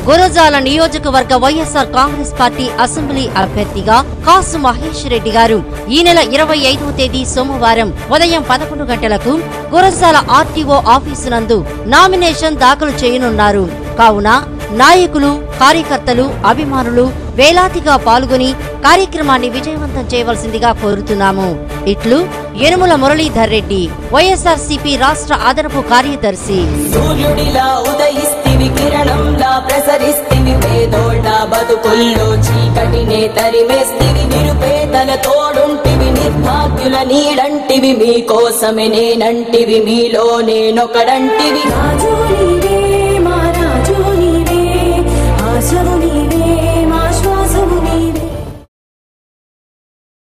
గురజాల నియోజకవర్గ YSR Congress party assembly అభ్యర్థిగా కాసు మహేష్ రెడ్డి గారు ఈ నెల ఇరవై ఐదవ తేదీ సోమవారం ఉదయం పదకొండు గంటలకు గురజాల ఆర్టీఓ ఆఫీసు నందు నామినేషన్ దాఖలు చేయనున్నారు కావున నాయకులు కార్యకర్తలు అభిమానులు వేలాదిగా పాల్గొని కార్యక్రమాన్ని విజయవంతం చేయవలసిందిగా కోరుతున్నాము ఇట్లు యనుమల మురళీధర్ రెడ్డి వైఎస్ఆర్సీపీ రాష్ట్ర అదనపు కార్యదర్శి సూర్యుడిలా ఉదయిస్తివి కిరణంలా ప్రసరిస్తివి పేదోళ్ళ బతుకుల్లో చీకటినే తరిమేస్తివి నిరుపేదల తోడుంటివి నిర్భాగ్యుల నీడంటివి మీకోసమే నేనంటివి మీలో నేనొకడంటివి రాజుని